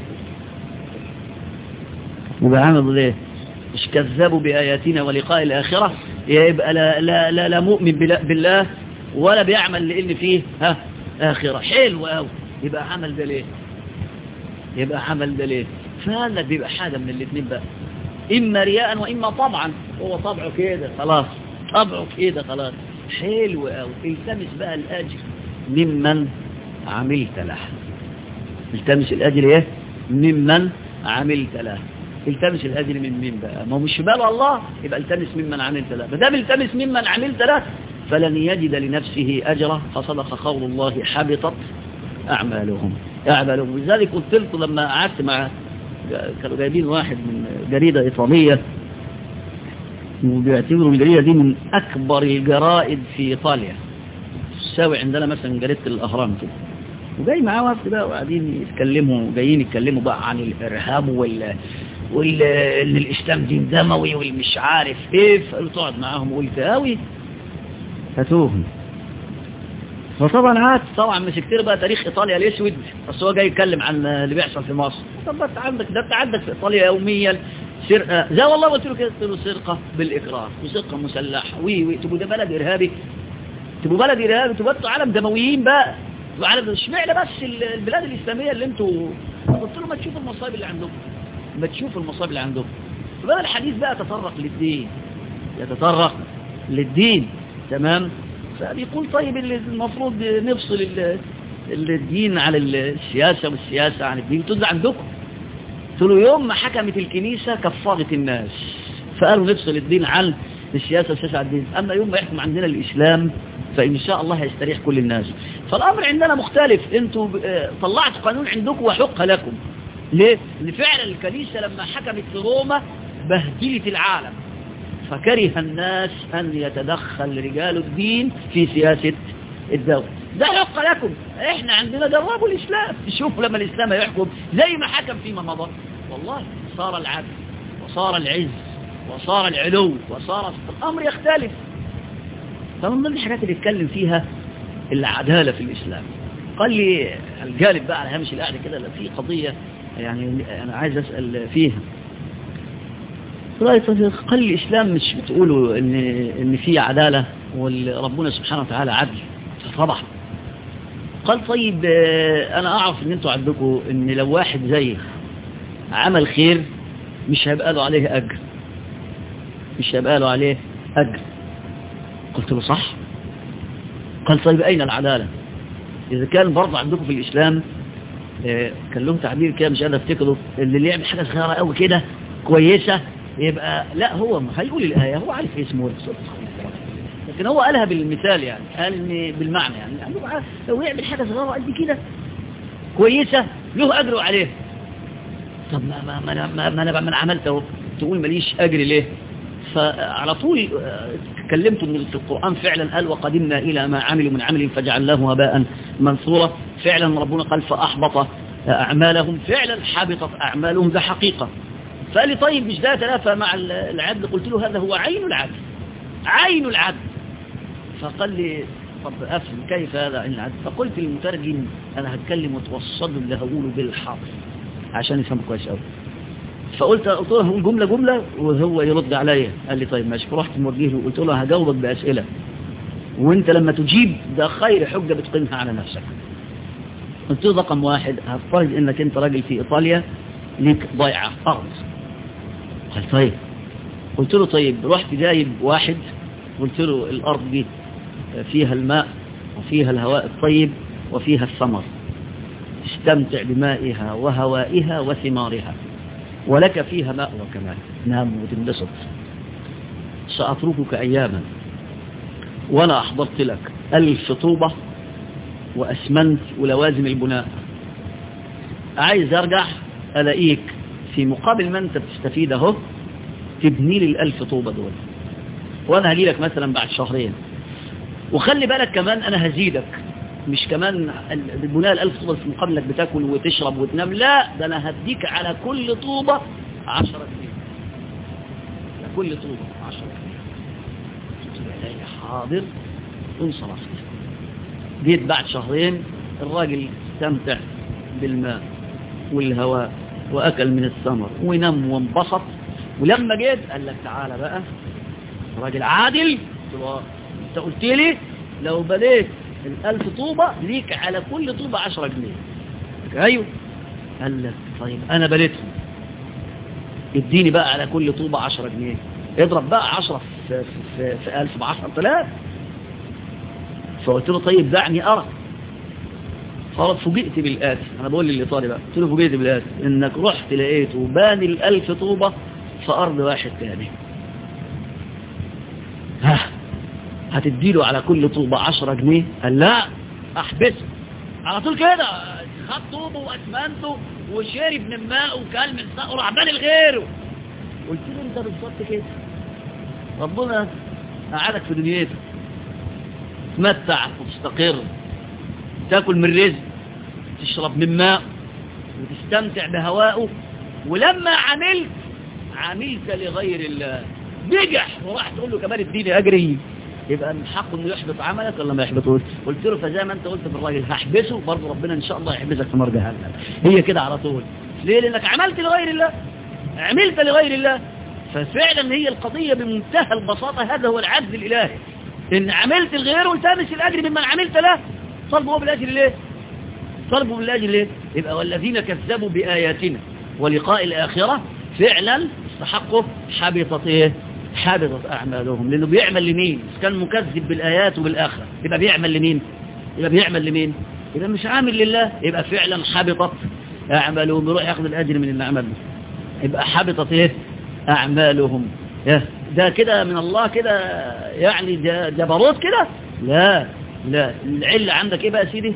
يبقى عمله ليه مش كذبوا بآياتنا ولقاء الآخرة يبقى لا, لا, لا, لا مؤمن بالله ولا بيعمل لأن فيه ها آخرة حلو قوي يبقى عمل ده ليه يبقى عمل ده ليه فهذا بيبقى حاجة من الاثنين بقى إما رياء وإما طبعا هو طبعه كده خلاص طبعه كده خلاص حلو قوي التمس بقى الأجر ممن عملت له التمس الأجر ايه ممن عملت له التمس الأجر من مين بقى ما هو مش بال الله يبقى التمس ممن عملت له ما دام التمس ممن عملت له فلن يجد لنفسه أجره فصدق قول الله حبطت أعمالهم أعمالهم لذلك قلت لكم لما قعدت مع كانوا جايبين واحد من جريدة إيطالية وبيعتبروا الجريدة دي من أكبر الجرائد في إيطاليا تساوي عندنا مثلا جريدة الأهرام كده وجاي معاه وفد بقى وقاعدين يتكلموا جايين يتكلموا بقى عن الإرهاب وال وال ان الإسلام دين دموي والمش عارف ايه فقلت اقعد معاهم وقلت قوي هاتوهم فطبعا عاد طبعا مسكت له بقى تاريخ ايطاليا الاسود بس هو جاي يتكلم عن اللي بيحصل في مصر طب انت عندك ده انت عندك في ايطاليا يوميا سرقه زي والله قلت له كده قلت له سرقه بالاكراه وسرقه مسلحه وي وي تبقوا ده بلد ارهابي تبقوا بلد ارهابي تبقوا انتوا عالم دمويين بقى وعالم اشمعنى بس البلاد الاسلاميه اللي انتوا قلت له ما تشوفوا المصايب اللي عندكم ما تشوفوا المصايب اللي عندكم فبدا الحديث بقى يتطرق للدين يتطرق للدين تمام فبيقول طيب المفروض نفصل الدين على السياسة والسياسة عن الدين تقول عندكم قلت له يوم ما حكمت الكنيسة كفرت الناس فقالوا نفصل الدين عن السياسة والسياسة عن الدين أما يوم ما يحكم عندنا الإسلام فإن شاء الله هيستريح كل الناس فالأمر عندنا مختلف انتوا طلعت قانون عندكم وحق لكم ليه؟ لأن فعلا الكنيسة لما حكمت في روما بهدلت العالم فكره الناس أن يتدخل رجال الدين في سياسة الدولة ده حق لكم احنا عندنا جربوا الإسلام شوفوا لما الإسلام يحكم زي ما حكم فيما مضى والله صار العدل وصار العز وصار العلو وصار الأمر يختلف فمن ضمن الحاجات اللي اتكلم فيها العدالة في الإسلام قال لي الجالب بقى على هامش القعدة كده في قضية يعني أنا عايز أسأل فيها قال الإسلام مش بتقولوا إن, إن في عدالة وربنا سبحانه وتعالى عدل طبعا قال طيب أنا أعرف إن أنتوا عندكم إن لو واحد زي عمل خير مش هيبقى له عليه أجر مش هيبقى له عليه أجر قلت له صح قال طيب أين العدالة إذا كان برضه عندكم في الإسلام كان لهم تعبير كده مش قادر افتكره اللي يعمل حاجة صغيرة قوي كده كويسة يبقى لا هو هيقول الآية هو عارف اسمه لكن هو قالها بالمثال يعني قال ان بالمعنى يعني, يعني لو يعمل حاجة صغيرة قد كده كويسة له أجر عليه طب ما ما ما ما, ما انا ما عملت تقول ماليش أجر ليه فعلى طول تكلمت ان في القرآن فعلا قال وقدمنا إلى ما عملوا من عمل فجعلناه هباء منصورا فعلا ربنا قال فأحبط أعمالهم فعلا حبطت أعمالهم ده حقيقة فقال لي طيب مش ده تلافى مع العدل قلت له هذا هو عين العدل عين العدل فقال لي طب أفهم كيف هذا عين العدل فقلت للمترجم أنا هتكلم وتوصل له اللي هقوله بالحرف عشان يفهم كويس قوي فقلت قلت له هقول جملة جملة وهو يرد عليا قال لي طيب ماشي فرحت موجه له وقلت له هجاوبك بأسئلة وانت لما تجيب ده خير حجة بتقيمها على نفسك قلت له رقم واحد هفترض انك انت راجل في ايطاليا ليك ضيعة ارض قال طيب قلت له طيب رحت جايب واحد قلت له الارض دي فيها الماء وفيها الهواء الطيب وفيها الثمر استمتع بمائها وهوائها وثمارها ولك فيها مأوى كمان نام وتنبسط سأتركك أياما وأنا أحضرت لك ألف طوبة وأسمنت ولوازم البناء عايز أرجع ألاقيك في مقابل ما أنت بتستفيد اهو تبني لي الألف طوبة دول وأنا هجي لك مثلا بعد شهرين وخلي بالك كمان أنا هزيدك مش كمان البناء الألف طوبة في مقابل انك بتاكل وتشرب وتنام لا ده أنا هديك على كل طوبة عشرة جنيه على كل طوبة عشرة جنيه قلت له إلي حاضر انصرفت جيت بعد شهرين الراجل استمتع بالماء والهواء وأكل من الثمر ونام وانبسط ولما جيت قال لك تعالى بقى راجل عادل قلت له انت قلت لي لو بنيت الألف طوبة ليك على كل طوبة عشرة جنيه أيوه قال لك طيب أنا بنيتهم اديني بقى على كل طوبة عشرة جنيه اضرب بقى عشرة في, في, في ألف بعشرة تلاف فقلت له طيب دعني أرى خلاص فوجئت بالآتي أنا بقول للإيطالي بقى قلت له فوجئت بالآتي إنك رحت لقيته باني الألف طوبة في أرض واحد تاني ها هتديله على كل طوبة عشرة جنيه قال لا احبسه على طول كده خد طوبه واسمنته وشرب من الماء وكل من ساقه راح باني لغيره قلت له انت بالظبط كده ربنا قعدك في دنيتك تمتع وتستقر تاكل من رزق تشرب من ماء وتستمتع بهوائه ولما عملت عملت لغير الله بجح وراح تقول له كمان اديني اجري يبقى من حقه انه يحبط عملك ولا ما يحبطوش قلت له فزي ما انت قلت بالراجل هحبسه برضه ربنا ان شاء الله يحبسك في نار جهنم هي كده على طول ليه لانك عملت لغير الله عملت لغير الله ففعلا هي القضية بمنتهى البساطة هذا هو العدل الالهي ان عملت الغير والتمس الاجر ممن عملت له طلبوا بالاجر ليه طلبوا بالاجر ليه يبقى والذين كذبوا باياتنا ولقاء الاخره فعلا استحقوا حبطت ايه حبطت أعمالهم لأنه بيعمل لمين إذا كان مكذب بالآيات وبالآخرة يبقى بيعمل لمين يبقى بيعمل لمين يبقى مش عامل لله يبقى فعلا حبطت أعمالهم يروح ياخذ الأجر من اللي عمله يبقى حبطت إيه أعمالهم ده كده من الله كده يعني جبروت كده لا لا العلة عندك إيه بقى سيدي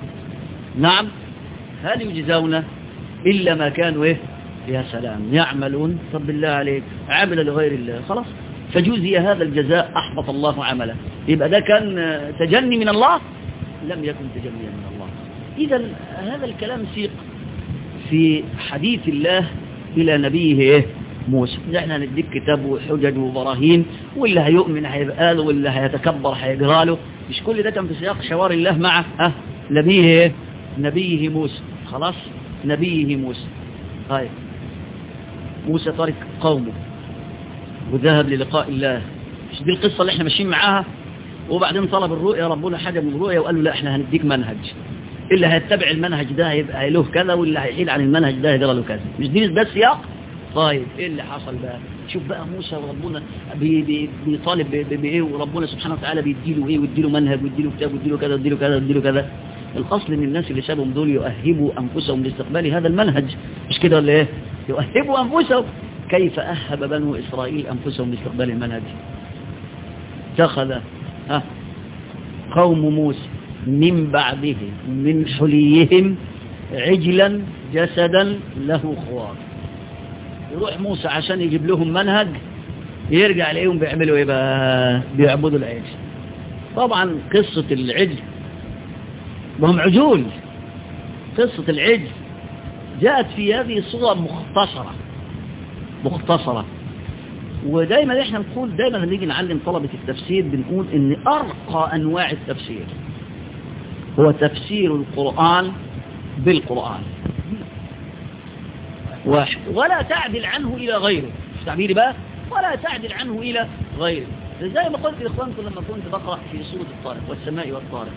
نعم هل يجزون إلا ما كانوا إيه يا سلام يعملون طب بالله عليك عمل لغير الله خلاص فجوزي هذا الجزاء أحبط الله عمله يبقى ده كان تجني من الله لم يكن تجنيا من الله إذا هذا الكلام سيق في حديث الله إلى نبيه إيه موسى احنا نديك كتاب وحجج وبراهين واللي هيؤمن هيبقى له واللي هيتكبر هيجرى له مش كل ده كان في سياق شوار الله مع اه نبيه ايه نبيه موسى خلاص نبيه موسى طيب موسى ترك قومه وذهب للقاء الله مش دي القصة اللي احنا ماشيين معاها وبعدين طلب الرؤية ربنا حاجة من الرؤية وقال له لا احنا هنديك منهج اللي هيتبع المنهج ده هيبقى له كذا واللي هيحيل عن المنهج ده هيجرى له كذا مش دي بس سياق طيب ايه اللي حصل بقى شوف بقى موسى وربنا بي بي بيطالب بايه وربنا سبحانه وتعالى بيديله ايه ويديله منهج ويديله كتاب ويديله كذا ويديله كذا ويديله كذا الاصل ان الناس اللي سابهم دول يؤهبوا انفسهم لاستقبال هذا المنهج مش كده ولا ايه يؤهبوا انفسهم كيف أهب بنو إسرائيل أنفسهم لاستقبال المنهج اتخذ ها قوم موسى من بعده من حليهم عجلا جسدا له خوار يروح موسى عشان يجيب لهم منهج يرجع عليهم بيعملوا ايه بقى بيعبدوا العجل طبعا قصة العجل وهم عجول قصة العجل جاءت في هذه الصورة مختصرة مختصرة ودايما احنا نقول دايما لما نيجي نعلم طلبة التفسير بنقول ان ارقى انواع التفسير هو تفسير القرآن بالقرآن واحد ولا تعدل عنه الى غيره مش تعبيري بقى ولا تعدل عنه الى غيره زي ما قلت لاخوانكم لما كنت بقرأ في سورة الطارق والسماء والطارق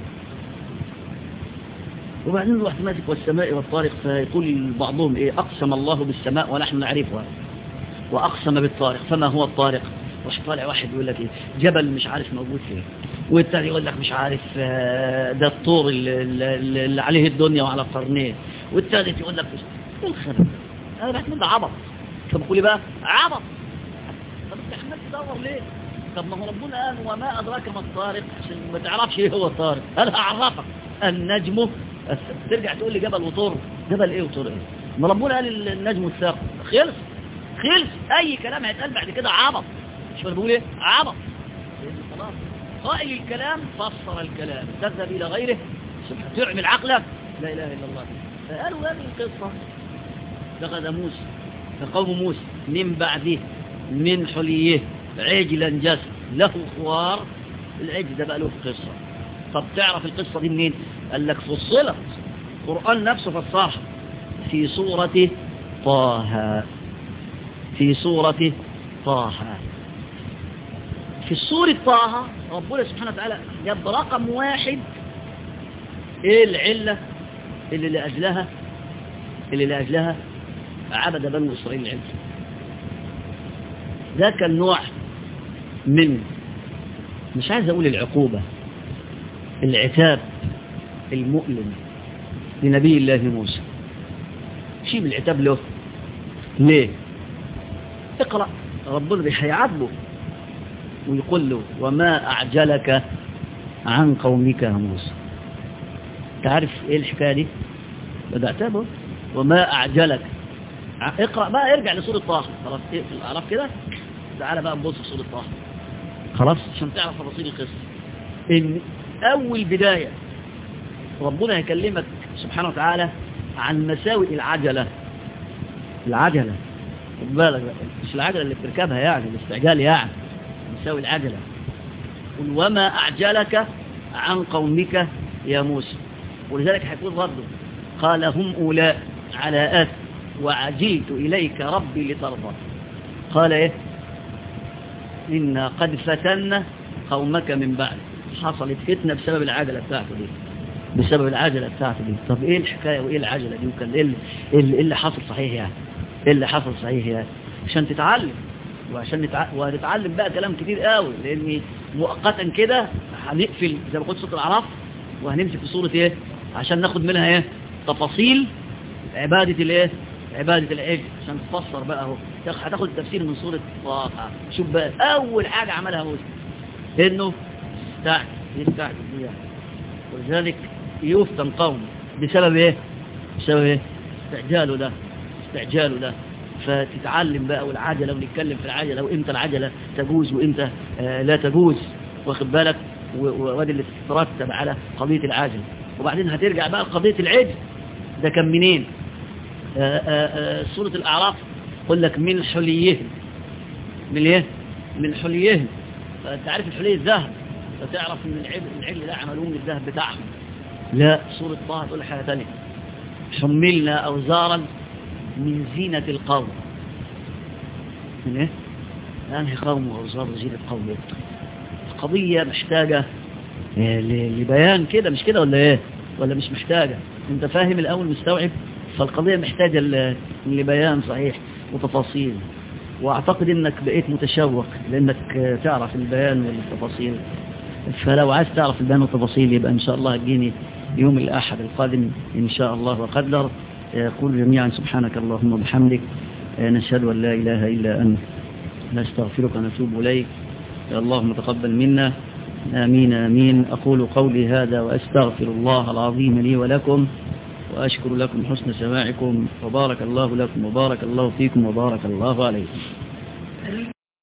وبعدين الواحد ماسك والسماء والطارق فيقول بعضهم ايه اقسم الله بالسماء ونحن نعرفها واقسم بالطارق فما هو الطارق وش طالع واحد يقول لك ايه جبل مش عارف موجود فين والتاني يقول لك مش عارف ده الطور اللي, اللي عليه الدنيا وعلى قرنيه والثالث يقول لك ايه الخرب انا بعتمد ده عبط طب بقول بقى عبط طب انت عمال تدور ليه طب ما هو ربنا قال وما ادراك ما الطارق عشان ما تعرفش ايه هو الطارق انا هعرفك النجم ترجع تقول لي جبل وطور جبل ايه وطور ايه ما ربنا قال النجم الثاقب خلص خلص اي كلام هيتقال بعد كده عبط مش بقول ايه عبط خلاص قائل الكلام فسر الكلام تذهب الى غيره سبحانه تعمل عقلك لا اله الا الله فقالوا هذه القصه اتخذ موسى فقوم موسى من بعده من حليه عجلا جسد له خوار العجل ده بقى له قصه طب تعرف القصه دي منين قال لك فصلت القران نفسه فسرها في سوره طه في سورة طه في سورة طه ربنا سبحانه وتعالى جاب رقم واحد ايه العلة اللي لأجلها اللي لأجلها عبد بنو إسرائيل العلم ده كان نوع من مش عايز أقول العقوبة العتاب المؤلم لنبي الله موسى شيء من العتاب له ليه اقرأ ربنا هيعاتبه ويقول له وما أعجلك عن قومك يا موسى تعرف ايه الحكاية دي بدأت به وما أعجلك اقرأ بقى ارجع لسورة طه خلاص ايه في الأعراف كده تعالى بقى نبص في سورة طه خلاص عشان تعرف تفاصيل القصة ان أول بداية ربنا هيكلمك سبحانه وتعالى عن مساوئ العجلة العجلة خد بالك بقى مش العجلة اللي بتركبها يعني الاستعجال يعني مساوي العجلة قل وما أعجلك عن قومك يا موسى ولذلك هيقول برضه قال هم أولاء على آث وعجلت إليك ربي لترضى قال إيه إنا قد فتنا قومك من بعد حصلت فتنة بسبب العجلة بتاعته دي بسبب العجلة بتاعته دي طب إيه الحكاية وإيه العجلة دي وكان إيه اللي, إيه اللي حصل صحيح يعني إيه اللي حصل صحيح يعني عشان تتعلم وعشان نتع... وهنتعلم بقى كلام كتير قوي لان مؤقتا كده هنقفل زي ما قلت سوره الاعراف وهنمسك في سوره ايه عشان ناخد منها ايه تفاصيل عباده الايه عباده العجل عشان تفسر بقى اهو هتاخد التفسير من سوره طه شوف بقى اول حاجه عملها موسى انه استعجل يستعجل يعني ولذلك يفتن قوم بسبب ايه بسبب ايه استعجاله ده استعجاله ده فتتعلم بقى والعجلة ونتكلم في العجلة وإمتى العجلة تجوز وإمتى آه لا تجوز واخد بالك وادي اللي تترتب على قضية العجل وبعدين هترجع بقى لقضية العجل ده كان منين آآ آآ سورة الأعراف قل لك من حليهم من ايه من حليهم فانت عارف الحلي الذهب فتعرف ان العجل العجل ده عملوه من الذهب بتاعهم لا سورة طه تقول حاجة ثانيه حملنا أوزارا من زينة القوم من ايه انهي قوم واوزار زينة قوم القضية محتاجة لبيان كده مش كده ولا ايه ولا مش محتاجة انت فاهم الاول مستوعب فالقضية محتاجة لبيان صحيح وتفاصيل واعتقد انك بقيت متشوق لانك تعرف البيان والتفاصيل فلو عايز تعرف البيان والتفاصيل يبقى ان شاء الله تجيني يوم الاحد القادم ان شاء الله وقدر يقول جميعا سبحانك اللهم وبحمدك نشهد أن لا إله إلا أنت نستغفرك ونتوب إليك اللهم تقبل منا آمين آمين أقول قولي هذا وأستغفر الله العظيم لي ولكم وأشكر لكم حسن سماعكم وبارك الله لكم وبارك الله فيكم وبارك الله عليكم